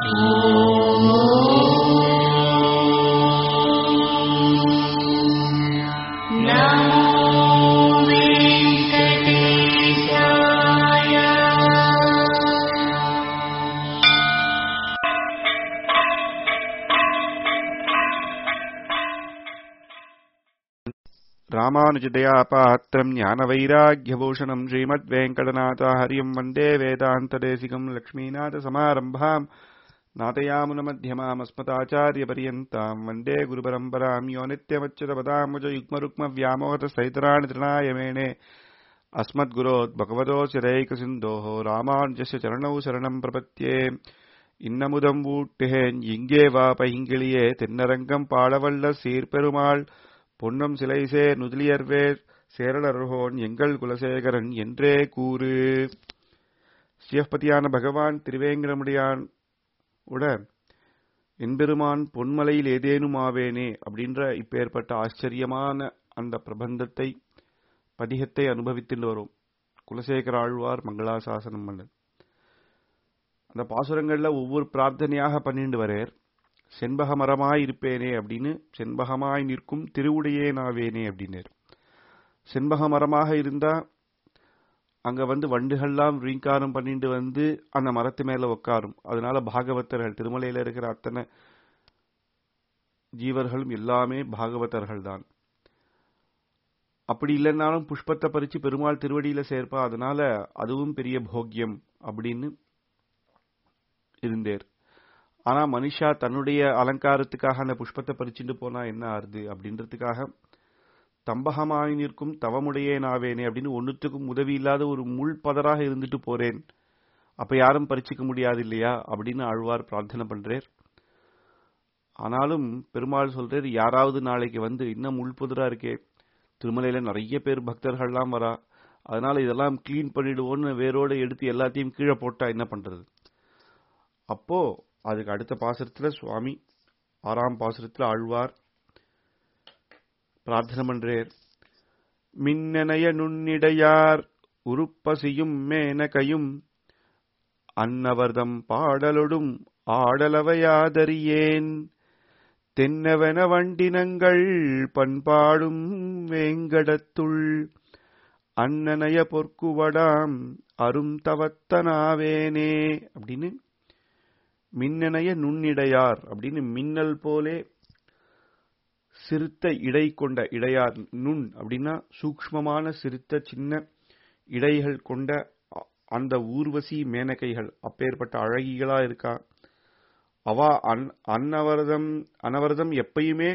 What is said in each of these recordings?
ராமானுஜதயாபாத்திரம் ஞானவைராக்கியபூஷணம் ஸ்ரீமத்வேங்கடநாதாஹரியம் வந்தே வேதாந்ததேசிகம் லக்ஷ்மீநாதசமாரம்பாம் नादयामुनमध्यमामस्मताचार्यपर्यन्ताम् वन्दे गुरुपरम्पराम् यो नित्यमच्युतपदामुज युग्मरुक्मव्यामोहतसैतराणि तृणायमेणे अस्मद्गुरोद्भगवतोऽसिरैकसिन्धोः रामानुजस्य चरणौ शरणम् प्रपद्ये இன்னமுதம் ஊட்டுகேன் இங்கே வா பைங்கிளியே தென்னரங்கம் பாடவல்ல சீர்பெருமாள் பொன்னம் சிலைசே நுதலியர்வேர் சேரலர்ஹோன் எங்கள் குலசேகரன் என்றே கூறு சிவபதியான பகவான் திருவேங்கரமுடியான் உட என்பெருமான் பொன்மலையில் ஏதேனும் ஆவேனே அப்படின்ற இப்பேற்பட்ட ஆச்சரியமான அந்த பிரபந்தத்தை பதிகத்தை அனுபவித்துட்டு வரும் குலசேகர ஆழ்வார் மங்களாசாசனம் பண்ணது அந்த பாசுரங்கள்ல ஒவ்வொரு பிரார்த்தனையாக பண்ணிட்டு வரேர் செண்பக மரமாய் இருப்பேனே அப்படின்னு செண்பகமாய் நிற்கும் திருவுடையே நாவேனே அப்படின்னார் செண்பக மரமாக இருந்தா அங்க வந்து வண்டுகள்லாம் ரீங்காரம் பண்ணிட்டு வந்து அந்த மரத்து மேல உட்காரும் அதனால பாகவதர்கள் திருமலையில இருக்கிற அத்தனை ஜீவர்களும் எல்லாமே பாகவதர்கள் தான் அப்படி இல்லைன்னாலும் புஷ்பத்தை பறிச்சு பெருமாள் திருவடியில சேர்ப்பா அதனால அதுவும் பெரிய போக்கியம் அப்படின்னு இருந்தேர் ஆனா மனுஷா தன்னுடைய அலங்காரத்துக்காக அந்த புஷ்பத்தை பறிச்சுட்டு போனா என்ன ஆறுது அப்படின்றதுக்காக தம்பகமாய் நிற்கும் தவமுடையே நாவேனே அப்படின்னு ஒன்னுத்துக்கும் உதவி இல்லாத ஒரு முள் பதராக இருந்துட்டு போறேன் அப்ப யாரும் பறிச்சுக்க முடியாது இல்லையா அப்படின்னு ஆழ்வார் பிரார்த்தனை பண்றேர் ஆனாலும் பெருமாள் சொல்றாரு யாராவது நாளைக்கு வந்து இன்னும் முள் புதரா இருக்கே திருமலையில நிறைய பேர் பக்தர்கள்லாம் வரா அதனால இதெல்லாம் கிளீன் பண்ணிடுவோன்னு வேரோட எடுத்து எல்லாத்தையும் கீழே போட்டா என்ன பண்றது அப்போ அதுக்கு அடுத்த பாசுரத்துல சுவாமி ஆறாம் பாசுரத்துல ஆழ்வார் பிரார்த்தனை பண்றேர் மின்னனைய நுண்ணிடையார் உருப்பசியும் மேனகையும் அன்னவர்தம் பாடலொடும் ஆடலவையாதறியேன் தென்னவன வண்டினங்கள் பண்பாடும் வேங்கடத்துள் அன்னனைய பொற்குவடாம் அரும் தவத்தனாவேனே அப்படின்னு மின்னனைய நுண்ணிடையார் அப்படின்னு மின்னல் போலே சிறுத்த இடை கொண்ட இடையார் நுண் அப்படின்னா சூக்மமான சிறுத்த சின்ன இடைகள் கொண்ட அந்த ஊர்வசி மேனகைகள் அப்பேற்பட்ட அழகிகளா இருக்கா அவா அன் அன்னவரதம் அனவரதம் எப்பயுமே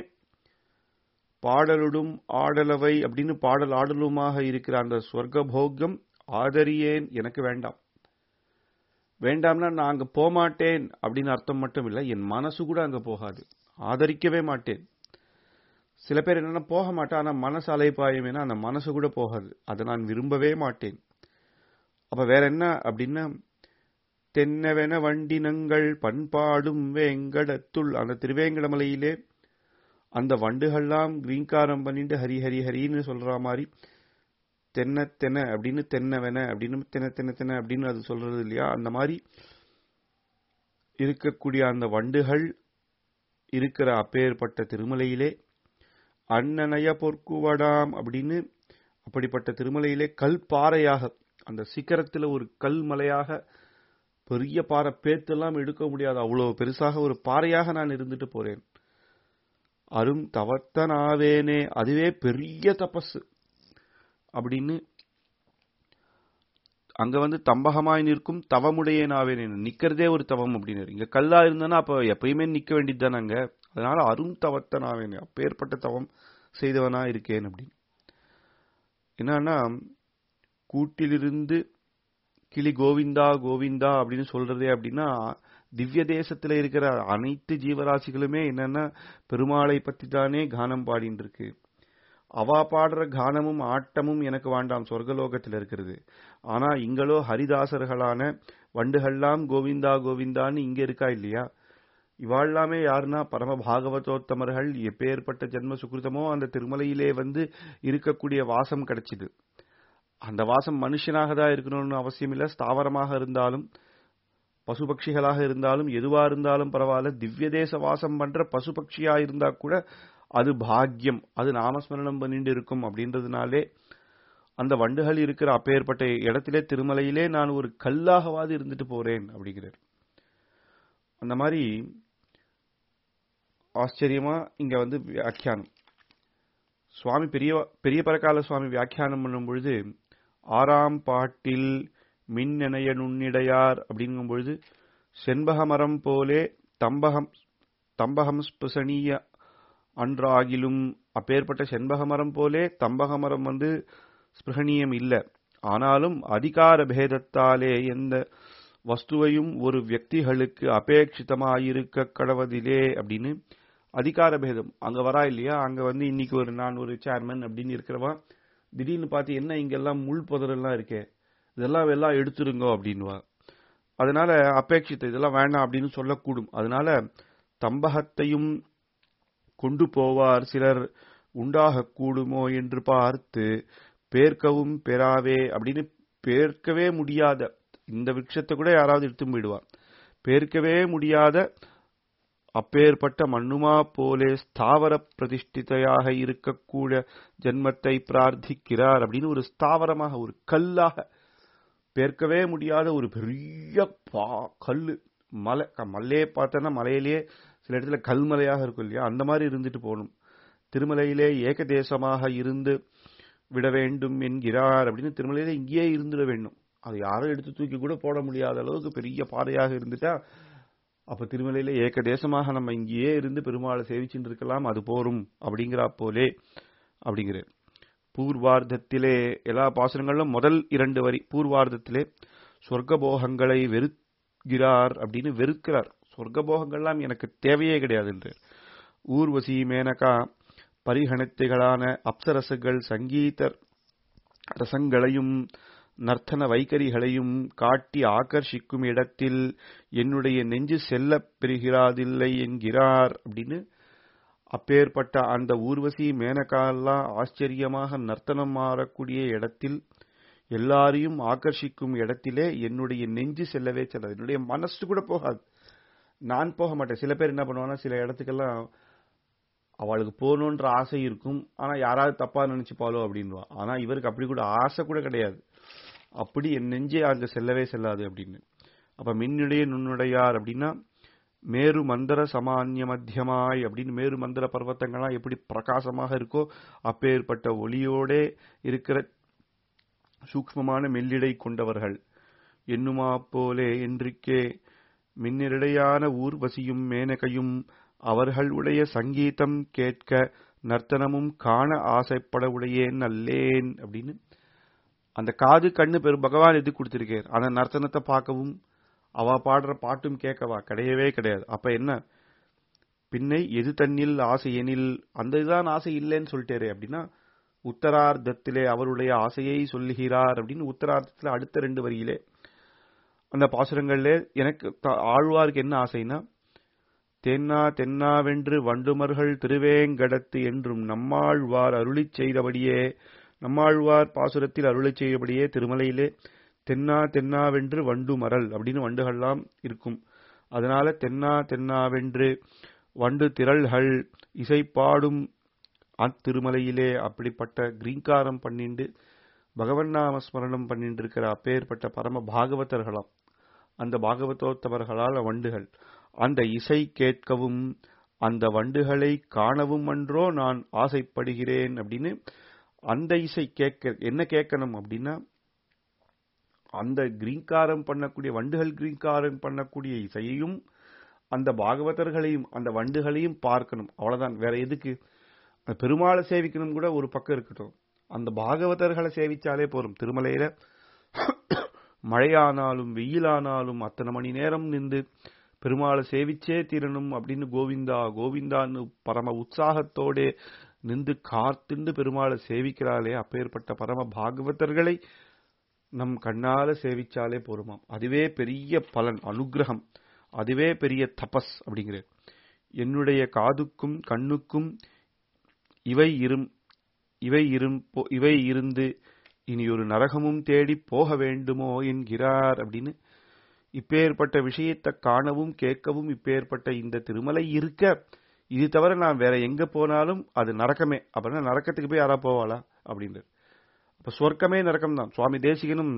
பாடலுடும் ஆடலவை அப்படின்னு பாடல் ஆடலுமாக இருக்கிற அந்த ஸ்வர்க போகம் ஆதரியேன் எனக்கு வேண்டாம் வேண்டாம்னா நான் அங்க போமாட்டேன் அப்படின்னு அர்த்தம் மட்டும் இல்லை என் மனசு கூட அங்க போகாது ஆதரிக்கவே மாட்டேன் சில பேர் என்னன்னா போக மாட்டேன் ஆனா மனசு அலைப்பாயமேனா அந்த மனசு கூட போகாது அதை நான் விரும்பவே மாட்டேன் அப்ப வேற என்ன அப்படின்னா தென்னவென வண்டினங்கள் பண்பாடும் வேங்கடத்துள் அந்த திருவேங்கடமலையிலே அந்த வண்டுகள்லாம் கிரீங்காரம் பண்ணிட்டு ஹரி ஹரி ஹரின்னு சொல்ற மாதிரி தென்ன தென்ன அப்படின்னு தென்னவென அப்படின்னு தென்ன தென்ன தென்ன அப்படின்னு அது சொல்றது இல்லையா அந்த மாதிரி இருக்கக்கூடிய அந்த வண்டுகள் இருக்கிற அப்பேற்பட்ட திருமலையிலே அன்னநய பொற்குவடாம் அப்படின்னு அப்படிப்பட்ட திருமலையிலே கல் பாறையாக அந்த சிக்கரத்துல ஒரு கல் மலையாக பெரிய பாறை பேத்தெல்லாம் எடுக்க முடியாது அவ்வளவு பெருசாக ஒரு பாறையாக நான் இருந்துட்டு போறேன் அரும் தவத்தனாவேனே அதுவே பெரிய தபஸ் அப்படின்னு அங்க வந்து தம்பகமாய் நிற்கும் தவமுடைய நாவேனே நிக்கிறதே ஒரு தவம் அப்படின்னு இங்க கல்லா இருந்தனா அப்ப எப்பயுமே நிக்க வேண்டியது தானே அங்க அதனால அரும் தவத்தனாவேனே அப்பேற்பட்ட தவம் செய்தவனா இருக்கேன் அப்படின்னு என்னன்னா கூட்டிலிருந்து கிளி கோவிந்தா கோவிந்தா அப்படின்னு சொல்றதே அப்படின்னா திவ்ய தேசத்துல இருக்கிற அனைத்து ஜீவராசிகளுமே என்னன்னா பெருமாளை பத்தி தானே கானம் பாடின்னு இருக்கு அவா பாடுற கானமும் ஆட்டமும் எனக்கு வேண்டாம் சொர்க்கலோகத்தில் இருக்கிறது ஆனா இங்களோ ஹரிதாசர்களான வண்டுகள்லாம் கோவிந்தா கோவிந்தான்னு இங்க இருக்கா இல்லையா இவாழ்லாமே யாருன்னா பரம பாகவதோத்தமர்கள் எப்பேற்பட்ட ஜென்ம சுகிருதமோ அந்த திருமலையிலே வந்து இருக்கக்கூடிய வாசம் கிடைச்சிது அந்த வாசம் மனுஷனாக தான் இருக்கணும்னு அவசியம் இல்ல ஸ்தாவரமாக இருந்தாலும் பசுபக்ஷிகளாக இருந்தாலும் எதுவா இருந்தாலும் பரவாயில்ல திவ்ய தேச வாசம் பண்ற பசுபக்ஷியா இருந்தா கூட அது பாக்கியம் அது நாமஸ்மரணம் பண்ணிட்டு இருக்கும் அப்படின்றதுனாலே அந்த வண்டுகள் இருக்கிற அப்பேற்பட்ட இடத்திலே திருமலையிலே நான் ஒரு கல்லாகவாது இருந்துட்டு போறேன் அப்படிங்கிறார் அந்த மாதிரி ஆச்சரியமா இங்க வந்து வியாக்கியானம் சுவாமி பெரிய பெரிய பரகால சுவாமி வியாக்கியானம் பண்ணும் பொழுது ஆறாம் பாட்டில் மின்னணைய நுண்ணிடையார் அப்படிங்கும் பொழுது செண்பக மரம் போலே தம்பகம் தம்பகம் ஸ்புசணிய அன்றாகிலும் அப்பேற்பட்ட செண்பக மரம் போலே தம்பக மரம் வந்து ஸ்பிருகணியம் இல்ல ஆனாலும் அதிகார பேதத்தாலே எந்த வஸ்துவையும் ஒரு வியக்திகளுக்கு அபேட்சிதமாயிருக்க கடவதிலே அப்படின்னு அதிகார பேதம் அங்க வரா இல்லையா அங்க வந்து இன்னைக்கு ஒரு நான் ஒரு சேர்மன் அப்படின்னு இருக்கிறவா திடீர்னு பார்த்து என்ன இங்கெல்லாம் முள் புதரெல்லாம் இருக்கே இதெல்லாம் எல்லாம் எடுத்துருங்க அப்படின்வா அதனால அபேட்சித்த இதெல்லாம் வேண்டாம் அப்படின்னு சொல்லக்கூடும் அதனால தம்பகத்தையும் கொண்டு போவார் சிலர் உண்டாக கூடுமோ என்று பார்த்து பேர்க்கவும் பெறாவே அப்படின்னு பேர்க்கவே முடியாத இந்த விருட்சத்தை கூட யாராவது எடுத்து போயிடுவார் பேர்க்கவே முடியாத அப்பேற்பட்ட மண்ணுமா போலே ஸ்தாவர பிரதிஷ்டிதையாக இருக்கக்கூட ஜென்மத்தை பிரார்த்திக்கிறார் அப்படின்னு ஒரு ஸ்தாவரமாக ஒரு கல்லாக பேர்க்கவே முடியாத ஒரு பெரிய பா கல்லு மலை மலையே பார்த்தோன்னா மலையிலேயே சில இடத்துல கல்மலையாக இருக்கும் இல்லையா அந்த மாதிரி இருந்துட்டு போகணும் திருமலையிலே ஏகதேசமாக இருந்து விட வேண்டும் என்கிறார் அப்படின்னு திருமலையில இங்கேயே இருந்துட வேண்டும் அது யாரும் எடுத்து தூக்கி கூட போட முடியாத அளவுக்கு பெரிய பாறையாக இருந்துட்டா அப்ப திருமலையில ஏக தேசமாக நம்ம இங்கேயே இருந்து பெருமாளை சேவிச்சுட்டு இருக்கலாம் அது போரும் அப்படிங்கிறா போலே அப்படிங்கிற பூர்வார்த்தத்திலே எல்லா பாசனங்களிலும் முதல் இரண்டு வரி பூர்வார்த்தத்திலே சொர்க்கபோகங்களை வெறுக்கிறார் அப்படின்னு வெறுக்கிறார் சொர்க்கபோகங்கள்லாம் எனக்கு தேவையே கிடையாது என்று ஊர்வசி மேனகா பரிகணத்தைகளான அப்சரசுகள் சங்கீத ரசங்களையும் நர்த்தன வைகரிகளையும் காட்டி ஆக்கர்ஷிக்கும் இடத்தில் என்னுடைய நெஞ்சு செல்லப் பெறுகிறாதில்லை என்கிறார் அப்படின்னு அப்பேற்பட்ட அந்த ஊர்வசி மேனகாலாம் ஆச்சரியமாக நர்த்தனம் மாறக்கூடிய இடத்தில் எல்லாரையும் ஆக்கர்ஷிக்கும் இடத்திலே என்னுடைய நெஞ்சு செல்லவே செல்லாது என்னுடைய மனசு கூட போகாது நான் போக மாட்டேன் சில பேர் என்ன பண்ணுவாங்கன்னா சில இடத்துக்கெல்லாம் அவளுக்கு போகணுன்ற ஆசை இருக்கும் ஆனா யாராவது தப்பா நினைச்சுப்பாளோ அப்படின்வா ஆனா இவருக்கு அப்படி கூட ஆசை கூட கிடையாது அப்படி என் நெஞ்சே அங்க செல்லவே செல்லாது அப்படின்னு அப்ப மின்னுடைய நுண்ணுடையார் அப்படின்னா மேரு மந்திர சமானிய மத்தியமாய் அப்படின்னு மேரு மந்திர பர்வத்தங்கள்லாம் எப்படி பிரகாசமாக இருக்கோ அப்பேற்பட்ட ஒளியோடே இருக்கிற சூக்மமான மெல்லிடை கொண்டவர்கள் என்னுமா போலே என்றிக்கே மின்னிடையான ஊர்வசியும் மேனகையும் அவர்களுடைய சங்கீதம் கேட்க நர்த்தனமும் காண ஆசைப்பட உடையேன் அல்லேன் அப்படின்னு அந்த காது கண்ணு பெரும் பகவான் எது கொடுத்திருக்கார் அந்த நர்த்தனத்தை பார்க்கவும் அவ பாடுற பாட்டும் கேட்கவா கிடையவே கிடையாது அப்ப என்ன பின்னை எது தன்னில் ஆசை எனில் அந்த இதுதான் ஆசை இல்லைன்னு சொல்லிட்டாரு அப்படின்னா உத்தரார்த்தத்திலே அவருடைய ஆசையை சொல்லுகிறார் அப்படின்னு உத்தரார்த்தத்துல அடுத்த ரெண்டு வரியிலே அந்த பாசுரங்கள்ல எனக்கு ஆழ்வாருக்கு என்ன ஆசைன்னா தென்னா தென்னாவென்று வண்டுமர்கள் திருவேங்கடத்து என்றும் நம்மாழ்வார் அருளி செய்தபடியே நம்மாழ்வார் பாசுரத்தில் அருளி செய்தபடியே திருமலையிலே தென்னா தென்னாவென்று வண்டு மரல் அப்படின்னு வண்டுகள்லாம் இருக்கும் அதனால தென்னா தென்னாவென்று வண்டு திரள்கள் இசைப்பாடும் அத்திருமலையிலே அப்படிப்பட்ட கிரீங்காரம் பண்ணிண்டு பகவன் நாம ஸ்மரணம் பண்ணிட்டு இருக்கிற அப்பேற்பட்ட பரம பாகவதர்களாம் அந்த பாகவதோத்தவர்களால் வண்டுகள் அந்த இசை கேட்கவும் அந்த வண்டுகளை காணவும் அன்றோ நான் ஆசைப்படுகிறேன் அப்படின்னு அந்த இசை கேட்க என்ன கேட்கணும் அப்படின்னா அந்த கிரீங்காரம் பண்ணக்கூடிய வண்டுகள் கிரீங்காரம் பண்ணக்கூடிய இசையையும் அந்த பாகவதர்களையும் அந்த வண்டுகளையும் பார்க்கணும் அவ்வளவுதான் வேற எதுக்கு பெருமாளை சேவிக்கணும் கூட ஒரு பக்கம் இருக்கட்டும் அந்த பாகவதர்களை சேவிச்சாலே போரும் திருமலையில மழையானாலும் வெயிலானாலும் அத்தனை மணி நேரம் நின்று பெருமாளை சேவிச்சே தீரணும் அப்படின்னு கோவிந்தா கோவிந்தான்னு பரம உற்சாகத்தோட நின்று காத்துண்டு பெருமாளை சேவிக்கிறாளே அப்பேற்பட்ட பரம பாகவதர்களை நம் கண்ணால சேவிச்சாலே போருமாம் அதுவே பெரிய பலன் அனுகிரகம் அதுவே பெரிய தபஸ் அப்படிங்கிற என்னுடைய காதுக்கும் கண்ணுக்கும் இவை இரும் இவை இரும் இவை இருந்து இனி ஒரு நரகமும் தேடி போக வேண்டுமோ என்கிறார் அப்படின்னு இப்பேற்பட்ட விஷயத்தை காணவும் கேட்கவும் இப்பேற்பட்ட இந்த திருமலை இருக்க இது தவிர நான் வேற எங்க போனாலும் அது நரக்கமே அப்படின்னா நரக்கத்துக்கு போய் யாரா போவாளா அப்படின்றது அப்ப சொர்க்கமே நரக்கம் தான் சுவாமி தேசிகனும்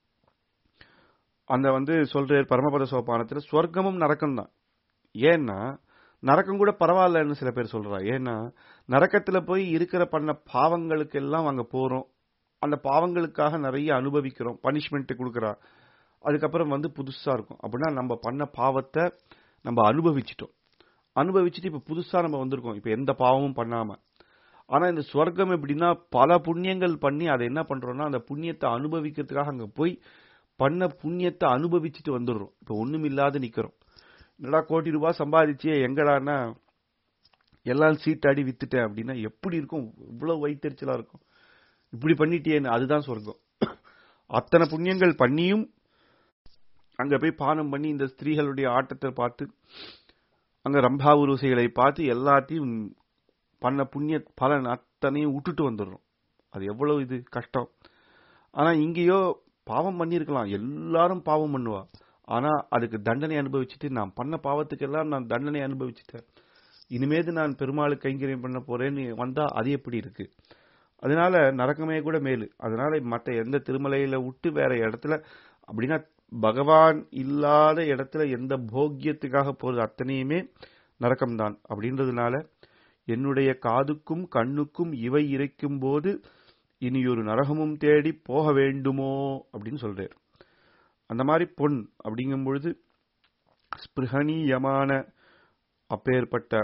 அந்த வந்து சொல்றார் பரமபத சோபானத்துல சொர்க்கமும் நரக்கம் தான் ஏன்னா நரக்கம் கூட பரவாயில்லன்னு சில பேர் சொல்றா ஏன்னா நரக்கத்துல போய் இருக்கிற பண்ண பாவங்களுக்கு எல்லாம் அங்க போறோம் அந்த பாவங்களுக்காக நிறைய அனுபவிக்கிறோம் பனிஷ்மெண்ட் கொடுக்குறா அதுக்கப்புறம் வந்து புதுசா இருக்கும் அப்படின்னா நம்ம பண்ண பாவத்தை நம்ம அனுபவிச்சிட்டோம் அனுபவிச்சுட்டு இப்ப புதுசா நம்ம வந்திருக்கோம் இப்ப எந்த பாவமும் பண்ணாம ஆனா இந்த ஸ்வர்க்கம் எப்படின்னா பல புண்ணியங்கள் பண்ணி அதை என்ன பண்றோம்னா அந்த புண்ணியத்தை அனுபவிக்கிறதுக்காக அங்க போய் பண்ண புண்ணியத்தை அனுபவிச்சுட்டு வந்துடுறோம் இப்ப ஒண்ணும் இல்லாத நிக்கிறோம் என்னடா கோடி ரூபாய் சம்பாதிச்சியே எங்கடான்னா எல்லாம் சீட்டாடி வித்துட்டேன் அப்படின்னா எப்படி இருக்கும் இவ்வளவு வயிற்றுச்சலா இருக்கும் இப்படி பண்ணிட்டியேன்னு அதுதான் சொர்க்கம் அத்தனை புண்ணியங்கள் பண்ணியும் அங்க போய் பானம் பண்ணி இந்த ஸ்திரீகளுடைய ஆட்டத்தை பார்த்து அங்க ரம்பா உருசைகளை பார்த்து எல்லாத்தையும் பண்ண புண்ணிய பலன் அத்தனையும் விட்டுட்டு வந்துடுறோம் அது எவ்வளவு இது கஷ்டம் ஆனா இங்கேயோ பாவம் பண்ணியிருக்கலாம் எல்லாரும் பாவம் பண்ணுவா ஆனா அதுக்கு தண்டனை அனுபவிச்சுட்டு நான் பண்ண பாவத்துக்கெல்லாம் நான் தண்டனை அனுபவிச்சுட்டேன் இனிமேது நான் பெருமாளுக்கு கைங்கரியம் பண்ண போறேன்னு வந்தா அது எப்படி இருக்கு அதனால நரக்கமே கூட மேலு அதனால மற்ற எந்த திருமலையில விட்டு வேற இடத்துல அப்படின்னா பகவான் இல்லாத இடத்துல எந்த போக்கியத்துக்காக போறது அத்தனையுமே நரக்கம்தான் அப்படின்றதுனால என்னுடைய காதுக்கும் கண்ணுக்கும் இவை இறைக்கும் போது இனி ஒரு நரகமும் தேடி போக வேண்டுமோ அப்படின்னு சொல்றார் அந்த மாதிரி பொன் அப்படிங்கும் பொழுது ஸ்பிருகணீயமான அப்பேற்பட்ட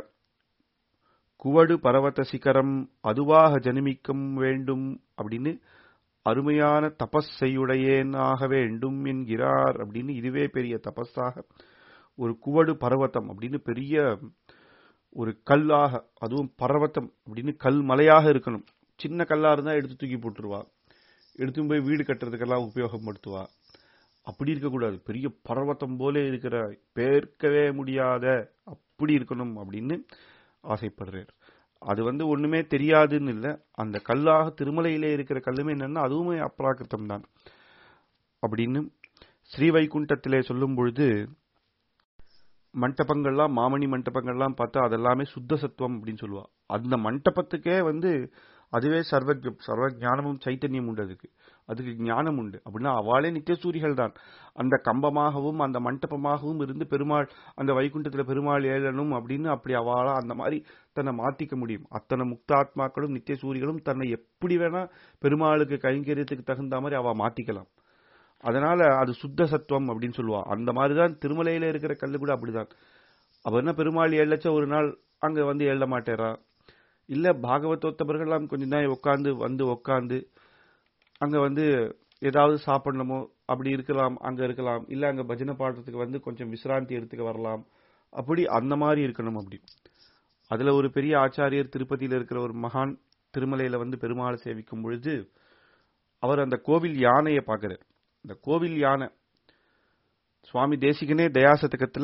குவடு பரவத சிகரம் அதுவாக ஜனிமிக்கும் வேண்டும் அப்படின்னு அருமையான தபஸ் செய்யுடையேன் ஆக வேண்டும் என்கிறார் அப்படின்னு இதுவே பெரிய தபஸாக ஒரு குவடு பர்வத்தம் அப்படின்னு பெரிய ஒரு கல்லாக அதுவும் பர்வத்தம் அப்படின்னு கல் மலையாக இருக்கணும் சின்ன கல்லா இருந்தா எடுத்து தூக்கி போட்டுருவா எடுத்து போய் வீடு கட்டுறதுக்கெல்லாம் உபயோகப்படுத்துவா அப்படி இருக்கக்கூடாது பெரிய பர்வத்தம் போல இருக்கிற பேர்க்கவே முடியாத அப்படி இருக்கணும் அப்படின்னு ஆசைப்படுறார் அது வந்து ஒண்ணுமே தெரியாதுன்னு இல்ல அந்த கல்லாக திருமலையிலே இருக்கிற கல்லுமே என்னன்னா அதுவுமே அப்ராக்கிருத்தம் தான் அப்படின்னு ஸ்ரீவைகுண்டத்திலே சொல்லும் பொழுது மண்டபங்கள்லாம் மாமணி மண்டபங்கள்லாம் பார்த்தா அதெல்லாமே சுத்த சத்துவம் அப்படின்னு சொல்லுவா அந்த மண்டபத்துக்கே வந்து அதுவே சர்வ சர்வ ஞானமும் சைத்தன்யம் உண்டு அதுக்கு அதுக்கு ஞானம் உண்டு அப்படின்னா அவளே நித்தியசூரிகள் தான் அந்த கம்பமாகவும் அந்த மண்டபமாகவும் இருந்து பெருமாள் அந்த வைகுண்டத்துல பெருமாள் ஏழனும் அப்படின்னு அப்படி அவளா அந்த மாதிரி தன்னை மாத்திக்க முடியும் அத்தனை முக்தாத்மாக்களும் நித்தியசூரிகளும் தன்னை எப்படி வேணா பெருமாளுக்கு கைங்கரியத்துக்கு தகுந்த மாதிரி அவ மாத்திக்கலாம் அதனால அது சுத்த சத்துவம் அப்படின்னு சொல்லுவா அந்த மாதிரிதான் திருமலையில இருக்கிற கல்லு கூட அப்படிதான் அவ என்ன பெருமாள் ஏழச்ச ஒரு நாள் அங்க வந்து எழ மாட்டேறா இல்ல பாகவதோத்தவர்கள்லாம் கொஞ்ச நேரம் உட்காந்து வந்து உட்காந்து அங்க வந்து ஏதாவது சாப்பிடணுமோ அப்படி இருக்கலாம் அங்க இருக்கலாம் இல்ல அங்க பஜனை பாடுறதுக்கு வந்து கொஞ்சம் விசிராந்தி எடுத்துக்க வரலாம் அப்படி அந்த மாதிரி இருக்கணும் அப்படி அதுல ஒரு பெரிய ஆச்சாரியர் திருப்பதியில இருக்கிற ஒரு மகான் திருமலையில வந்து பெருமாளை சேவிக்கும் பொழுது அவர் அந்த கோவில் யானையை பார்க்கிறார் இந்த கோவில் யானை சுவாமி தேசிகனே தயாசதகத்துல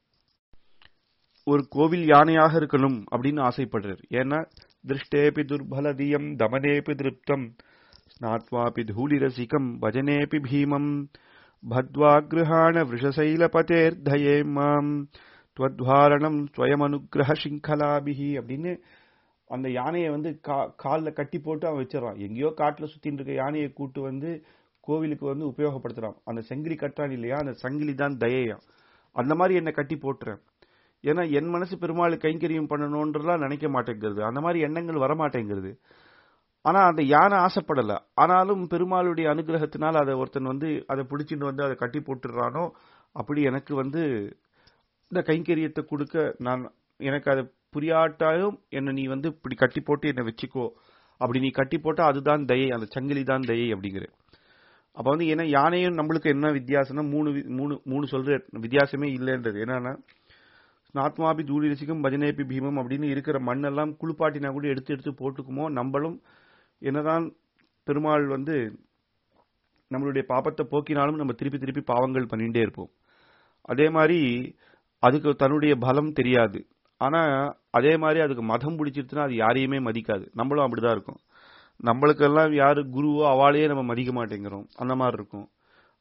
ஒரு கோவில் யானையாக இருக்கணும் அப்படின்னு ஆசைப்படுறார் ஏன்னா திருஷ்டேபி துர்பலதியம் தமனேபி திருப்தம் ஸ்நாத்வாபி தூளிரசிகம் பஜனேபி பீமம் பத்வாகிருஹாண விஷசைலபதேர்தயே மாம் துவத்வாரணம் ஸ்வயமனுகிரக சிங்கலாபிஹி அப்படின்னு அந்த யானையை வந்து காலில் கட்டி போட்டு அவன் வச்சிடறான் எங்கேயோ காட்டுல சுத்தின்னு இருக்க யானையை கூட்டு வந்து கோவிலுக்கு வந்து உபயோகப்படுத்துறான் அந்த செங்கிலி கட்டான் இல்லையா அந்த சங்கிலி தான் தயையா அந்த மாதிரி என்னை கட்டி போட்டுறேன் ஏன்னா என் மனசு பெருமாள் கைங்கரியம் பண்ணணும்ன்றலாம் நினைக்க மாட்டேங்கிறது அந்த மாதிரி எண்ணங்கள் வரமாட்டேங்கிறது ஆனா அந்த யானை ஆசைப்படல ஆனாலும் பெருமாளுடைய அனுகிரகத்தினால் அதை ஒருத்தன் வந்து அதை பிடிச்சிட்டு வந்து அதை கட்டி போட்டுடுறானோ அப்படி எனக்கு வந்து இந்த கைங்கரியத்தை கொடுக்க நான் எனக்கு அதை புரியாட்டாலும் என்ன நீ வந்து இப்படி கட்டி போட்டு என்னை வச்சுக்கோ அப்படி நீ கட்டி போட்டா அதுதான் தயை அந்த சங்கிலி தான் தயை அப்படிங்கிற அப்ப வந்து ஏன்னா யானையும் நம்மளுக்கு என்ன வித்தியாசம்னா மூணு மூணு மூணு சொல்ற வித்தியாசமே இல்லைன்றது என்னன்னா ஸ்நாத்மாபி தூளி ரசிக்கும் பஜனேபி பீமம் அப்படின்னு இருக்கிற மண்ணெல்லாம் குளிப்பாட்டினா கூட எடுத்து எடுத்து போட்டுக்குமோ நம்மளும் என்னதான் பெருமாள் வந்து நம்மளுடைய பாப்பத்தை போக்கினாலும் நம்ம திருப்பி திருப்பி பாவங்கள் பண்ணிட்டே இருப்போம் அதே மாதிரி அதுக்கு தன்னுடைய பலம் தெரியாது ஆனா அதே மாதிரி அதுக்கு மதம் பிடிச்சிருச்சுன்னா அது யாரையுமே மதிக்காது நம்மளும் அப்படிதான் இருக்கும் நம்மளுக்கெல்லாம் யாரு குருவோ அவாளையே நம்ம மதிக்க மாட்டேங்கிறோம் அந்த மாதிரி இருக்கும்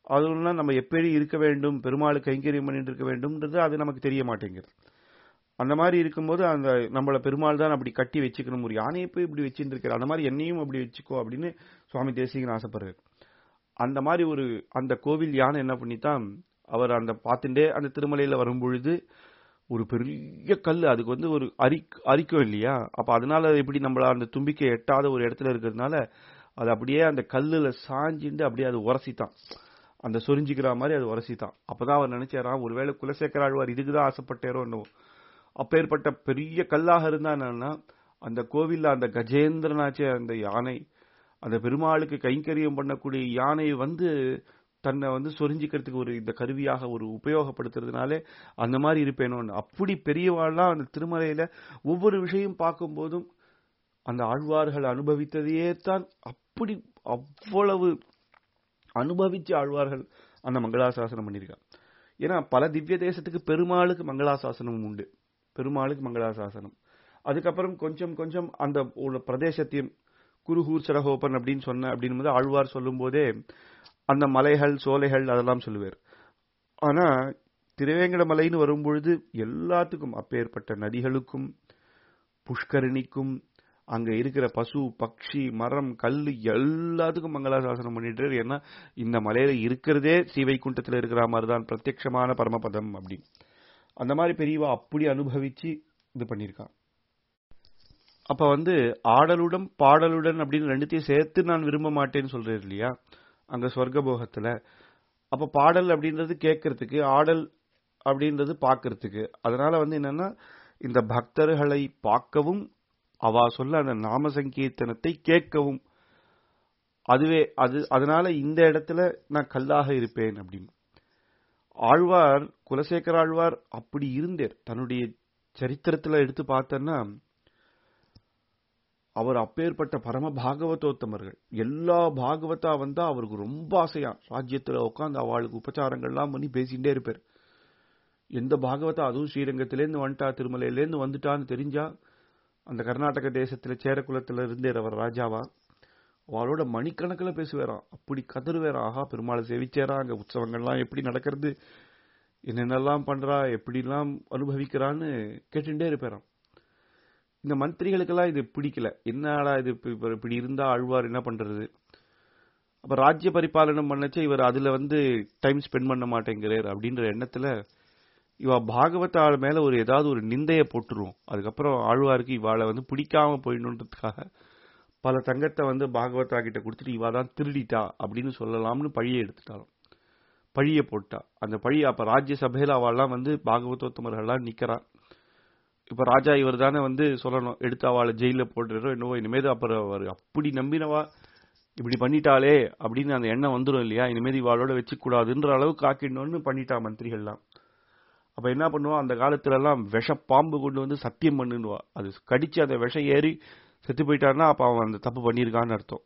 அதுனா நம்ம எப்படி இருக்க வேண்டும் பெருமாள் கைங்கரியம் பண்ணிட்டு இருக்க வேண்டும்ன்றது அது நமக்கு தெரிய மாட்டேங்குது அந்த மாதிரி இருக்கும்போது அந்த நம்மள பெருமாள் தான் அப்படி கட்டி வச்சுக்கணும் ஒரு யானையை போய் இப்படி வச்சுட்டு இருக்கிற அந்த மாதிரி என்னையும் அப்படி வச்சுக்கோ அப்படின்னு சுவாமி தேசிகன் ஆசைப்படுறாரு அந்த மாதிரி ஒரு அந்த கோவில் யானை என்ன பண்ணித்தான் அவர் அந்த பார்த்துட்டே அந்த திருமலையில வரும் பொழுது ஒரு பெரிய கல் அதுக்கு வந்து ஒரு அரி அரிக்கும் இல்லையா அப்ப அதனால எப்படி நம்மள அந்த தும்பிக்கை எட்டாத ஒரு இடத்துல இருக்கிறதுனால அது அப்படியே அந்த கல்லுல சாஞ்சிண்டு அப்படியே அது உரசித்தான் அந்த சொரிஞ்சிக்கிற மாதிரி அது உரசித்தான் அப்பதான் அவர் நினைச்சாராம் ஒருவேளை குலசேகர ஆழ்வார் இதுக்குதான் ஆசைப்பட்டாரோ என்னவோ அப்பேற்பட்ட பெரிய கல்லாக இருந்தா என்னன்னா அந்த கோவில்ல அந்த கஜேந்திரனாச்சே அந்த யானை அந்த பெருமாளுக்கு கைங்கரியம் பண்ணக்கூடிய யானை வந்து தன்னை வந்து சொரிஞ்சிக்கிறதுக்கு ஒரு இந்த கருவியாக ஒரு உபயோகப்படுத்துறதுனாலே அந்த மாதிரி இருப்பேனோன்னு அப்படி பெரியவாள்லாம் அந்த திருமலையில ஒவ்வொரு விஷயம் பார்க்கும்போதும் அந்த ஆழ்வார்கள் அனுபவித்ததையே தான் அப்படி அவ்வளவு அனுபவிச்சு ஆழ்வார்கள் அந்த மங்களாசாசனம் பண்ணியிருக்காங்க ஏன்னா பல திவ்ய தேசத்துக்கு பெருமாளுக்கு மங்களாசாசனம் உண்டு பெருமாளுக்கு மங்களாசாசனம் அதுக்கப்புறம் கொஞ்சம் கொஞ்சம் அந்த ஒரு பிரதேசத்தையும் குருகூர் சரகோபன் அப்படின்னு சொன்ன அப்படின்னு போது ஆழ்வார் சொல்லும் போதே அந்த மலைகள் சோலைகள் அதெல்லாம் சொல்லுவார் ஆனா திருவேங்கட மலைன்னு வரும்பொழுது எல்லாத்துக்கும் அப்பேற்பட்ட நதிகளுக்கும் புஷ்கரணிக்கும் அங்க இருக்கிற பசு பக்ஷி மரம் கல்லு எல்லாத்துக்கும் மங்களாசாசனம் பண்ணிட்டு ஏன்னா இந்த மலையில இருக்கிறதே ஸ்ரீவைகுண்டத்துல இருக்கிற மாதிரி தான் பிரத்யட்சமான பரமபதம் அப்படின்னு அந்த மாதிரி பெரியவா அப்படி அனுபவிச்சு இது பண்ணியிருக்கான் அப்ப வந்து ஆடலுடன் பாடலுடன் அப்படின்னு ரெண்டுத்தையும் சேர்த்து நான் விரும்ப மாட்டேன்னு சொல்றேன் இல்லையா அங்க சொர்க்கபோகத்துல அப்ப பாடல் அப்படின்றது கேட்கறதுக்கு ஆடல் அப்படின்றது பார்க்கறதுக்கு அதனால வந்து என்னன்னா இந்த பக்தர்களை பார்க்கவும் அவா சொல்ல அந்த நாம சங்கீர்த்தனத்தை கேட்கவும் அதுவே அது அதனால இந்த இடத்துல நான் கல்லாக இருப்பேன் அப்படின்னு ஆழ்வார் குலசேகர ஆழ்வார் அப்படி இருந்தேர் தன்னுடைய சரித்திரத்துல எடுத்து பார்த்தன்னா அவர் அப்பேற்பட்ட பரம பாகவதோத்தமர்கள் எல்லா பாகவதா வந்தா அவருக்கு ரொம்ப ஆசையா ராஜ்யத்துல உட்காந்து அவளுக்கு உபச்சாரங்கள்லாம் பண்ணி பேசிட்டே இருப்பார் எந்த பாகவதா அதுவும் ஸ்ரீரங்கத்திலேருந்து வந்துட்டா திருமலையிலேருந்து வந்துட்டான்னு தெரிஞ்சா அந்த கர்நாடக தேசத்துல சேரகுலத்துல இருந்தே அவர் ராஜாவா அவளோட மணிக்கணக்கில் பேசுவாராம் அப்படி கதறுவேறாம் ஆஹா பெருமாளை சேவிச்சாரா அங்க உற்சவங்கள்லாம் எப்படி நடக்கிறது என்னென்னலாம் பண்றா எப்படிலாம் அனுபவிக்கிறான்னு கேட்டுட்டே இருப்பாராம் இந்த மந்திரிகளுக்கெல்லாம் இது பிடிக்கல என்னடா இது இப்படி இருந்தா ஆழ்வார் என்ன பண்றது அப்ப ராஜ்ய பரிபாலனம் பண்ணச்சே இவர் அதுல வந்து டைம் ஸ்பெண்ட் பண்ண மாட்டேங்கிறார் அப்படின்ற எண்ணத்துல இவ பாகவத ஆள் மேல ஒரு ஏதாவது ஒரு நிந்தைய போட்டுருவோம் அதுக்கப்புறம் ஆழ்வாருக்கு இவாளை வந்து பிடிக்காம போயிடணுன்றதுக்காக பல தங்கத்தை வந்து பாகவதா கிட்ட கொடுத்துட்டு இவா தான் திருடிட்டா அப்படின்னு சொல்லலாம்னு பழிய எடுத்துட்டாலும் பழிய போட்டா அந்த பழி அப்ப ராஜ்ய சபையில அவள்லாம் வந்து பாகவதோத்தமர்கள்லாம் நிக்கிறா இப்ப ராஜா இவர் தானே வந்து சொல்லணும் எடுத்து அவளை ஜெயில போட்டுறோம் என்னவோ இனிமேது அப்புறம் அவர் அப்படி நம்பினவா இப்படி பண்ணிட்டாளே அப்படின்னு அந்த எண்ணம் வந்துடும் இல்லையா இனிமேது இவாளோட வச்சு கூடாதுன்ற அளவுக்கு ஆக்கிடணும்னு பண்ணிட்டா மந்திரிகள்லாம் அப்ப என்ன பண்ணுவா அந்த காலத்துல எல்லாம் விஷ பாம்பு கொண்டு வந்து சத்தியம் பண்ணுவா அது கடிச்சு அந்த விஷம் ஏறி செத்து போயிட்டாருன்னா அப்ப அவன் அந்த தப்பு பண்ணியிருக்கான்னு அர்த்தம்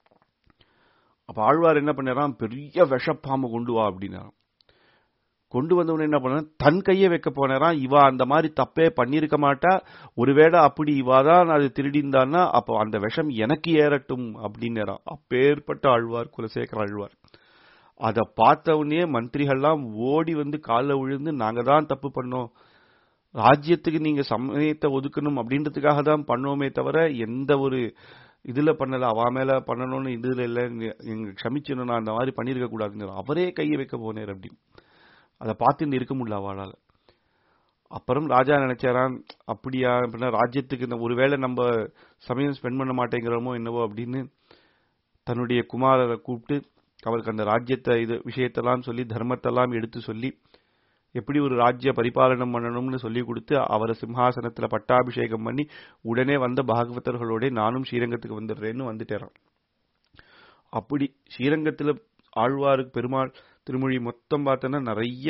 அப்ப ஆழ்வார் என்ன பண்ணாராம் பெரிய விஷப்பாம்பு கொண்டு வா அப்படின்னா கொண்டு வந்தவன என்ன பண்ண தன் கையை வைக்க போனாராம் இவா அந்த மாதிரி தப்பே பண்ணிருக்க மாட்டா ஒருவேளை அப்படி இவாதான் அது திருடிந்தான்னா அப்போ அந்த விஷம் எனக்கு ஏறட்டும் அப்படின்னாராம் அப்பேற்பட்ட ஆழ்வார் குலசேகர ஆழ்வார் அதை பார்த்தவனே மந்திரிகள்லாம் ஓடி வந்து காலில் விழுந்து நாங்க தான் தப்பு பண்ணோம் ராஜ்யத்துக்கு நீங்க சமயத்தை ஒதுக்கணும் அப்படின்றதுக்காக தான் பண்ணோமே தவிர எந்த ஒரு இதுல பண்ணல அவ மேல பண்ணணும்னு இதுல இல்ல எங்க க்ஷமிச்சணும் நான் அந்த மாதிரி பண்ணிருக்க கூடாதுங்க அவரே கையை வைக்க போனேர் அப்படி அதை பார்த்துட்டு இருக்க முடியல அவளால அப்புறம் ராஜா நினைச்சாரான் அப்படியா அப்படின்னா ராஜ்யத்துக்கு இந்த ஒருவேளை நம்ம சமயம் ஸ்பெண்ட் பண்ண மாட்டேங்கிறோமோ என்னவோ அப்படின்னு தன்னுடைய குமாரரை கூப்பிட்டு அவருக்கு அந்த ராஜ்யத்தை இது விஷயத்தெல்லாம் சொல்லி தர்மத்தெல்லாம் எடுத்து சொல்லி எப்படி ஒரு ராஜ்ய பரிபாலனம் பண்ணணும்னு சொல்லி கொடுத்து அவரை சிம்ஹாசனத்துல பட்டாபிஷேகம் பண்ணி உடனே வந்த பாகவதர்களோட நானும் ஸ்ரீரங்கத்துக்கு வந்துடுறேன்னு வந்துட்டேறான் அப்படி ஸ்ரீரங்கத்துல ஆழ்வாருக்கு பெருமாள் திருமொழி மொத்தம் பார்த்தோன்னா நிறைய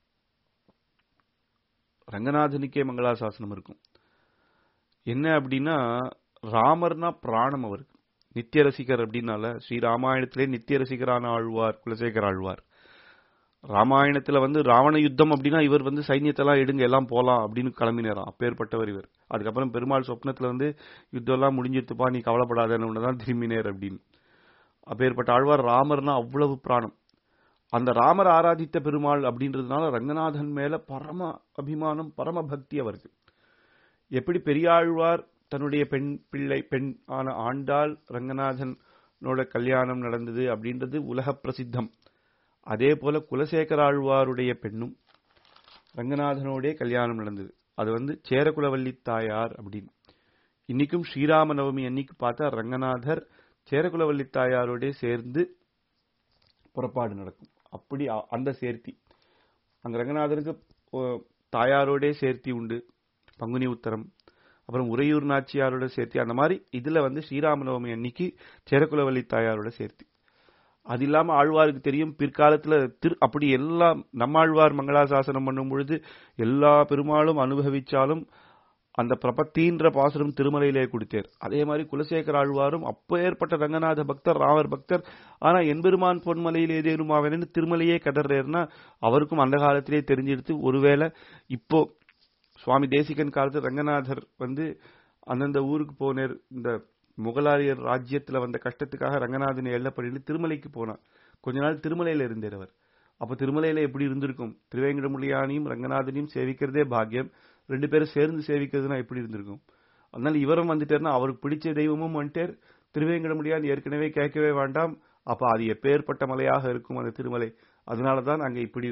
ரங்கநாதனுக்கே மங்களாசாசனம் இருக்கும் என்ன அப்படின்னா ராமர்னா பிராணம் அவருக்கு நித்திய ரசிகர் அப்படின்னால ஸ்ரீ ராமாயணத்திலே நித்திய ரசிகரான ஆழ்வார் குலசேகர ஆழ்வார் ராமாயணத்துல வந்து ராவண யுத்தம் அப்படின்னா இவர் வந்து சைன்யத்தெல்லாம் எடுங்க எல்லாம் போலாம் அப்படின்னு கிளம்பினாராம் அப்பேற்பட்டவர் இவர் அதுக்கப்புறம் பெருமாள் சொப்னத்துல வந்து யுத்தம் எல்லாம் முடிஞ்சிருத்துப்பா நீ கவலைப்படாதன்னு தான் திரும்பினேர் அப்படின்னு அப்பேற்பட்ட ஆழ்வார் ராமர்னா அவ்வளவு பிராணம் அந்த ராமர் ஆராதித்த பெருமாள் அப்படின்றதுனால ரங்கநாதன் மேல பரம அபிமானம் பரம பக்தி அவருக்கு எப்படி பெரியாழ்வார் தன்னுடைய பெண் பிள்ளை பெண் ஆன ஆண்டாள் ரங்கநாதனோட கல்யாணம் நடந்தது அப்படின்றது உலக பிரசித்தம் அதே போல குலசேகர ஆழ்வாருடைய பெண்ணும் ரங்கநாதனோடே கல்யாணம் நடந்தது அது வந்து சேரகுலவல்லி தாயார் அப்படின்னு இன்னைக்கும் ஸ்ரீராம நவமி அன்னைக்கு பார்த்தா ரங்கநாதர் சேரகுலவல்லி தாயாரோட சேர்ந்து புறப்பாடு நடக்கும் அப்படி அ- அந்த சேர்த்தி அங்க ரங்கநாதருக்கு ஓ, தாயாரோடே சேர்த்தி உண்டு பங்குனி உத்தரம் அப்புறம் உறையூர் நாச்சியாரோட சேர்த்தி அந்த மாதிரி இதுல வந்து ஸ்ரீராம நவமி அன்னைக்கு சேரகுலவல்லி தாயாரோட சேர்த்தி அது இல்லாம ஆழ்வாருக்கு தெரியும் பிற்காலத்துல திரு அப்படி எல்லாம் நம்மாழ்வார் மங்களாசாசனம் பண்ணும் பொழுது எல்லா பெருமாளும் அனுபவிச்சாலும் அந்த பிரபத்தின்ற பாசுரம் திருமலையிலே கொடுத்தார் அதே மாதிரி குலசேகர ஆழ்வாரும் அப்ப ஏற்பட்ட ரங்கநாத பக்தர் ராமர் பக்தர் ஆனா எம்பெருமான் பொன்மலையில் ஏதேனும் ஆவேன்னு திருமலையே கதறாருன்னா அவருக்கும் அந்த காலத்திலே தெரிஞ்செடுத்து ஒருவேளை இப்போ சுவாமி தேசிகன் காலத்து ரங்கநாதர் வந்து அந்தந்த ஊருக்கு போனார் இந்த முகலாயர் ராஜ்யத்துல வந்த கஷ்டத்துக்காக ரங்கநாதனை எல்லப்படின்னு திருமலைக்கு போனார் கொஞ்ச நாள் திருமலையில இருந்தார் அவர் அப்ப திருமலையில எப்படி இருந்திருக்கும் திருவேங்கடமுடியானையும் ரங்கநாதனையும் சேவிக்கிறதே பாக்கியம் ரெண்டு பேரும் சேர்ந்து சேவிக்கிறதுனா எப்படி இருந்திருக்கும் அதனால இவரும் வந்துட்டாருன்னா அவருக்கு பிடிச்ச தெய்வமும் வந்துட்டார் திருவேங்கடமுடியான் ஏற்கனவே கேட்கவே வேண்டாம் அப்ப அது எப்பேற்பட்ட மலையாக இருக்கும் அந்த திருமலை அதனாலதான் அங்க இப்படி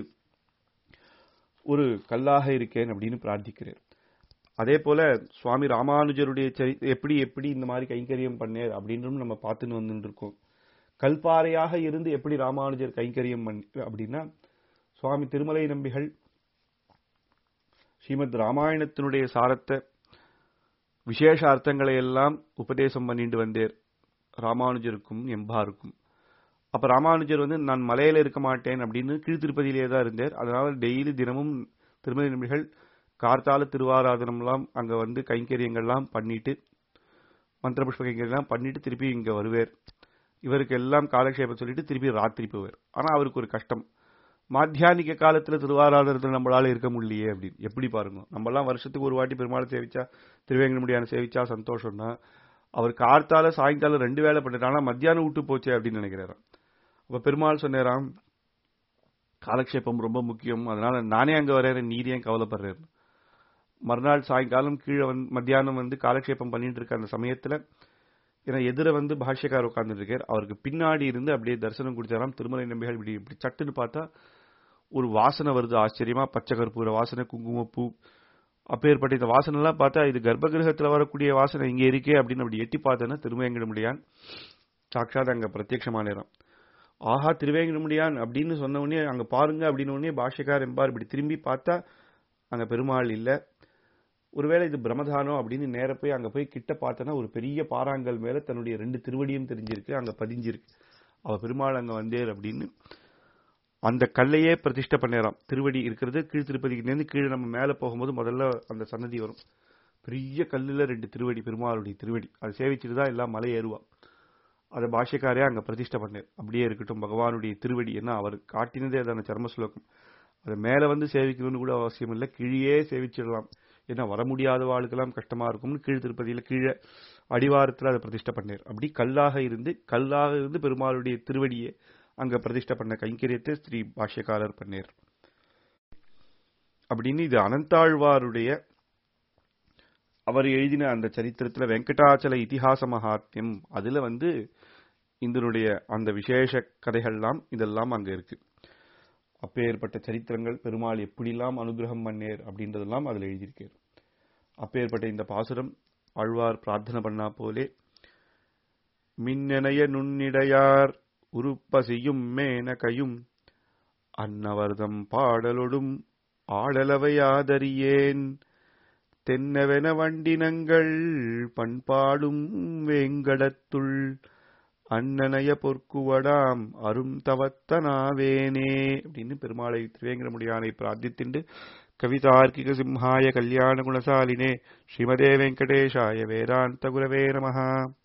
ஒரு கல்லாக இருக்கேன் அப்படின்னு பிரார்த்திக்கிறேன் அதே போல சுவாமி ராமானுஜருடைய சரி- எப்படி எப்படி இந்த மாதிரி கைங்கரியம் பண்ணேர் அப்படின்றும் நம்ம பார்த்துன்னு வந்துட்டு இருக்கோம் கல்பாறையாக இருந்து எப்படி ராமானுஜர் கைங்கரியம் பண்ண அப்படின்னா சுவாமி திருமலை நம்பிகள் ஸ்ரீமத் ராமாயணத்தினுடைய சாரத்தை விசேஷ அர்த்தங்களை எல்லாம் உபதேசம் பண்ணிட்டு வந்தேர் ராமானுஜருக்கும் எம்பாருக்கும் அப்ப ராமானுஜர் வந்து நான் மலையில இருக்க மாட்டேன் அப்படின்னு கீழ்த்திருப்பதியிலே தான் இருந்தார் அதனால டெய்லி தினமும் திருமதி நம்பிகள் கார்த்தால திருவாராதனம்லாம் அங்க வந்து கைங்கரியங்கள்லாம் பண்ணிட்டு மந்திர புஷ்ப கைங்கரியெல்லாம் பண்ணிட்டு திருப்பி இங்க வருவார் இவருக்கு எல்லாம் காலக்ஷேபம் சொல்லிட்டு திருப்பி ராத்திரி போவார் ஆனா அவருக்கு ஒரு கஷ்டம் மாத்தியானிக காலத்துல திருவாராதனத்துல நம்மளால இருக்க முடியலையே அப்படின்னு எப்படி பாருங்க நம்மலாம் வருஷத்துக்கு ஒரு வாட்டி பெருமாளை சேவிச்சா திருவேங்கடமுடியான சேவிச்சா சந்தோஷம்னா அவர் கார்த்தால சாயங்காலம் ரெண்டு வேளை பண்ணிட்டு ஆனா மத்தியானம் விட்டு போச்சே அப்படின்னு நினைக்கிறாராம் அப்ப பெருமாள் சொன்னாராம் காலக்ஷேபம் ரொம்ப முக்கியம் அதனால நானே அங்க வரேன் நீர் ஏன் கவலைப்படுறேன் மறுநாள் சாயங்காலம் கீழே வந்து மத்தியானம் வந்து காலக்ஷேபம் பண்ணிட்டு இருக்க அந்த சமயத்துல ஏன்னா எதிர வந்து பாஷ்யக்கார் உட்கார்ந்துட்டு இருக்கார் அவருக்கு பின்னாடி இருந்து அப்படியே தரிசனம் கொடுத்தாராம் திருமலை நம்பிகள் இப்படி இப்படி சட்டுன்னு பார்த்தா ஒரு வாசனை வருது ஆச்சரியமா பச்சை கற்பூர வாசனை குங்குமப்பூ அப்பேற்பட்ட இந்த வாசனை எல்லாம் பார்த்தா இது கர்ப்பகிரகத்துல வரக்கூடிய வாசனை இங்க இருக்கே அப்படின்னு அப்படி எட்டி பார்த்தேன்னா திருமயங்கடமுடியான் சாட்சாத் அங்க பிரத்யட்சமானேரம் ஆஹா திருவேங்கடமுடியான் அப்படின்னு சொன்ன உடனே அங்க பாருங்க அப்படின்னு உடனே பாஷ்யக்கார் எம்பார் இப்படி திரும்பி பார்த்தா அங்க பெருமாள் இல்ல ஒருவேளை இது பிரமதானோ அப்படின்னு நேர போய் அங்க போய் கிட்ட பார்த்தனா ஒரு பெரிய பாறாங்கல் மேல தன்னுடைய ரெண்டு திருவடியும் தெரிஞ்சிருக்கு அங்க பதிஞ்சிருக்கு அவ பெருமாள் அங்க வந்தேர் அப்படின்னு அந்த கல்லையே பிரதிஷ்டை பண்ணேராம் திருவடி இருக்கிறது கீழ் திருப்பதிக்கு கீழே நம்ம மேல போகும்போது முதல்ல அந்த சன்னதி வரும் பெரிய கல்லுல ரெண்டு திருவடி பெருமாளுடைய திருவடி அதை சேவிச்சுட்டு தான் எல்லாம் மலை ஏறுவா அதை பாஷ்யக்காரே அங்க பிரதிஷ்டை பண்ணார் அப்படியே இருக்கட்டும் பகவானுடைய திருவடி ஏன்னா அவர் காட்டினதே அதான சர்ம ஸ்லோகம் அதை மேல வந்து சேவிக்கணும்னு கூட அவசியம் இல்லை கீழே சேவிச்சிடலாம் ஏன்னா வர முடியாத வாழ்க்கெல்லாம் கஷ்டமா இருக்கும்னு கீழ் திருப்பதியில கீழே அடிவாரத்துல அதை பிரதிஷ்டை பண்ணார் அப்படி கல்லாக இருந்து கல்லாக இருந்து பெருமாளுடைய திருவடியை அங்க பிரதிஷ்டை பண்ண கைங்கரியத்தை ஸ்ரீ பாஷ்யக்காரர் பண்ணார் அப்படின்னு இது அனந்தாழ்வாருடைய அவர் எழுதின அந்த சரித்திரத்துல வெங்கடாச்சல இதிகாச மகாத்மியம் அதுல வந்து இதனுடைய அந்த விசேஷ கதைகள்லாம் இதெல்லாம் அங்க இருக்கு அப்பேற்பட்ட சரித்திரங்கள் பெருமாள் எப்படிலாம் அனுகிரகம் பண்ணேர் அப்படின்றதெல்லாம் அதுல எழுதியிருக்கார் அப்பேற்பட்ட இந்த பாசுரம் ஆழ்வார் பிரார்த்தனை பண்ணா போலே மின்னணைய நுண்ணிடையார் உருப்பசியும் மேனகையும் அன்னவர்தம் பாடலொடும் ஆடலவையாதறியேன் தென்னவென வண்டினங்கள் பண்பாடும் வேங்கடத்துள் அன்னனைய பொற்குவடாம் அரும் தவத்தனாவேனே அப்படின்னு பெருமாளை திருவேங்கடமுடியானை பிரார்த்தித்துண்டு கவிதார்க்கிக சிம்ஹாய கல்யாண குணசாலினே ஸ்ரீமதே வெங்கடேஷாய வேதாந்த குரவே நமஹா